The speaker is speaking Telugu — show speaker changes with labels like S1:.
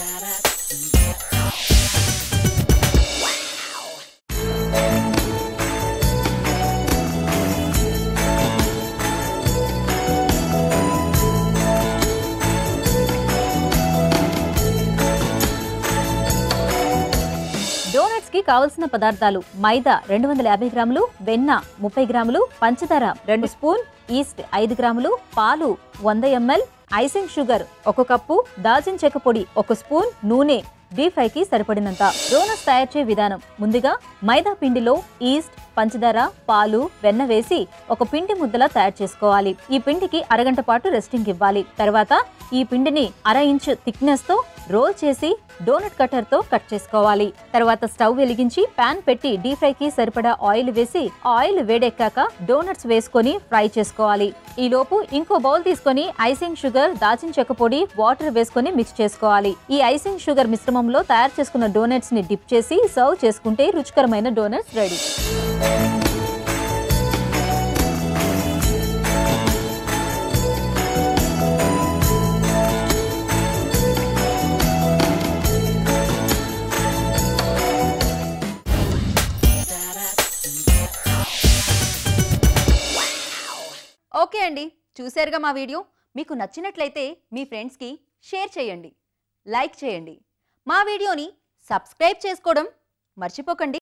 S1: డోనట్స్ కి కావలసిన పదార్థాలు మైదా రెండు వందల యాభై గ్రాములు వెన్న ముప్పై గ్రాములు పంచదార రెండు స్పూన్ ఈస్ట్ ఐదు గ్రాములు పాలు వంద ఎంఎల్ ఐసింగ్ షుగర్ ఒక కప్పు దాల్చిన చెక్క పొడి ఒక స్పూన్ నూనె డీప్ ఫ్రై కి సరిపడినంత డోనట్స్ తయారు చేయ విధానం ముందుగా మైదా పిండిలో ఈస్ట్ పంచదార పాలు వెన్న వేసి ఒక పిండి ముద్దలా తయారు చేసుకోవాలి ఈ పిండికి అరగంట పాటు రెస్టింగ్ ఇవ్వాలి తర్వాత ఈ పిండిని అర ఇంచు థిక్నెస్ తో రోల్ చేసి డోనట్ కటర్ తో కట్ చేసుకోవాలి తర్వాత స్టవ్ వెలిగించి పాన్ పెట్టి డీప్ ఫ్రై కి సరిపడా ఆయిల్ వేసి ఆయిల్ వేడెక్కాక డోనట్స్ వేసుకొని ఫ్రై చేసుకోవాలి ఈ లోపు ఇంకో బౌల్ తీసుకొని ఐసింగ్ షుగర్ దాచిన చెక్క పొడి వాటర్ వేసుకొని మిక్స్ చేసుకోవాలి ఈ ఐసింగ్ షుగర్ మిశ్రమంలో తయారు చేసుకున్న డోనట్స్ ని డిప్ చేసి సర్వ్ చేసుకుంటే రుచికరమైన డోనట్స్ రెడీ
S2: ఓకే అండి చూశారుగా మా వీడియో మీకు నచ్చినట్లయితే మీ ఫ్రెండ్స్కి షేర్ చేయండి లైక్ చేయండి మా వీడియోని సబ్స్క్రైబ్ చేసుకోవడం మర్చిపోకండి